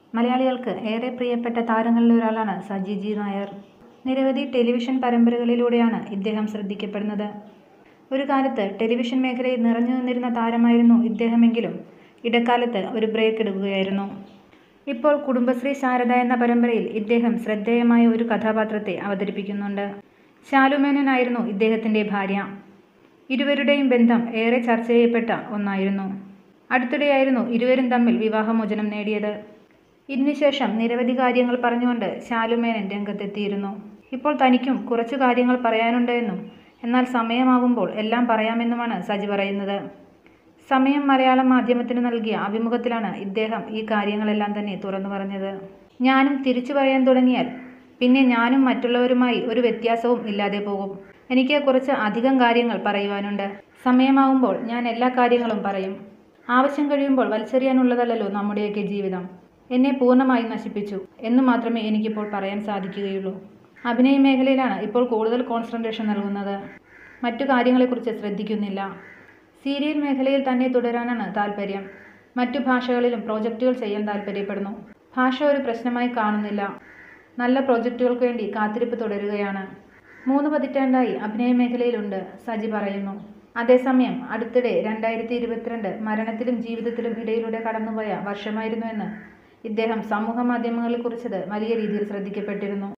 മലയാളികൾക്ക് ഏറെ പ്രിയപ്പെട്ട താരങ്ങളിൽ ഒരാളാണ് സജി ജി നായർ നിരവധി ടെലിവിഷൻ പരമ്പരകളിലൂടെയാണ് ഇദ്ദേഹം ശ്രദ്ധിക്കപ്പെടുന്നത് ഒരു കാലത്ത് ടെലിവിഷൻ മേഖലയിൽ നിറഞ്ഞു നിന്നിരുന്ന താരമായിരുന്നു ഇദ്ദേഹമെങ്കിലും ഇടക്കാലത്ത് ഒരു ബ്രേക്ക് എടുക്കുകയായിരുന്നു ഇപ്പോൾ കുടുംബശ്രീ ശാരദ എന്ന പരമ്പരയിൽ ഇദ്ദേഹം ശ്രദ്ധേയമായ ഒരു കഥാപാത്രത്തെ അവതരിപ്പിക്കുന്നുണ്ട് ശാലുമേനോനായിരുന്നു ഇദ്ദേഹത്തിൻ്റെ ഭാര്യ ഇരുവരുടെയും ബന്ധം ഏറെ ചർച്ച ചെയ്യപ്പെട്ട ഒന്നായിരുന്നു അടുത്തിടെയായിരുന്നു ഇരുവരും തമ്മിൽ വിവാഹമോചനം നേടിയത് ഇതിനുശേഷം നിരവധി കാര്യങ്ങൾ പറഞ്ഞുകൊണ്ട് ശാലുമേനൻ രംഗത്തെത്തിയിരുന്നു ഇപ്പോൾ തനിക്കും കുറച്ചു കാര്യങ്ങൾ പറയാനുണ്ട് എന്നും എന്നാൽ സമയമാകുമ്പോൾ എല്ലാം പറയാമെന്നുമാണ് സജി പറയുന്നത് സമയം മലയാളം മാധ്യമത്തിന് നൽകിയ അഭിമുഖത്തിലാണ് ഇദ്ദേഹം ഈ കാര്യങ്ങളെല്ലാം തന്നെ തുറന്നു പറഞ്ഞത് ഞാനും തിരിച്ചു പറയാൻ തുടങ്ങിയാൽ പിന്നെ ഞാനും മറ്റുള്ളവരുമായി ഒരു വ്യത്യാസവും ഇല്ലാതെ പോകും എനിക്ക് കുറച്ച് അധികം കാര്യങ്ങൾ പറയുവാനുണ്ട് സമയമാവുമ്പോൾ ഞാൻ എല്ലാ കാര്യങ്ങളും പറയും ആവശ്യം കഴിയുമ്പോൾ വലിച്ചെറിയാനുള്ളതല്ലല്ലോ നമ്മുടെയൊക്കെ ജീവിതം എന്നെ പൂർണ്ണമായി നശിപ്പിച്ചു എന്ന് മാത്രമേ എനിക്കിപ്പോൾ പറയാൻ സാധിക്കുകയുള്ളൂ അഭിനയ മേഖലയിലാണ് ഇപ്പോൾ കൂടുതൽ കോൺസെൻട്രേഷൻ നൽകുന്നത് മറ്റു കാര്യങ്ങളെക്കുറിച്ച് ശ്രദ്ധിക്കുന്നില്ല സീരിയൽ മേഖലയിൽ തന്നെ തുടരാനാണ് താല്പര്യം മറ്റു ഭാഷകളിലും പ്രോജക്റ്റുകൾ ചെയ്യാൻ താല്പര്യപ്പെടുന്നു ഭാഷ ഒരു പ്രശ്നമായി കാണുന്നില്ല നല്ല പ്രോജക്റ്റുകൾക്ക് വേണ്ടി കാത്തിരിപ്പ് തുടരുകയാണ് മൂന്ന് പതിറ്റാണ്ടായി അഭിനയ മേഖലയിലുണ്ട് സജി പറയുന്നു അതേസമയം അടുത്തിടെ രണ്ടായിരത്തി ഇരുപത്തിരണ്ട് മരണത്തിലും ജീവിതത്തിലും ഇടയിലൂടെ കടന്നുപോയ വർഷമായിരുന്നുവെന്ന് ഇദ്ദേഹം സമൂഹ മാധ്യമങ്ങളിൽ കുറിച്ചത് വലിയ രീതിയിൽ ശ്രദ്ധിക്കപ്പെട്ടിരുന്നു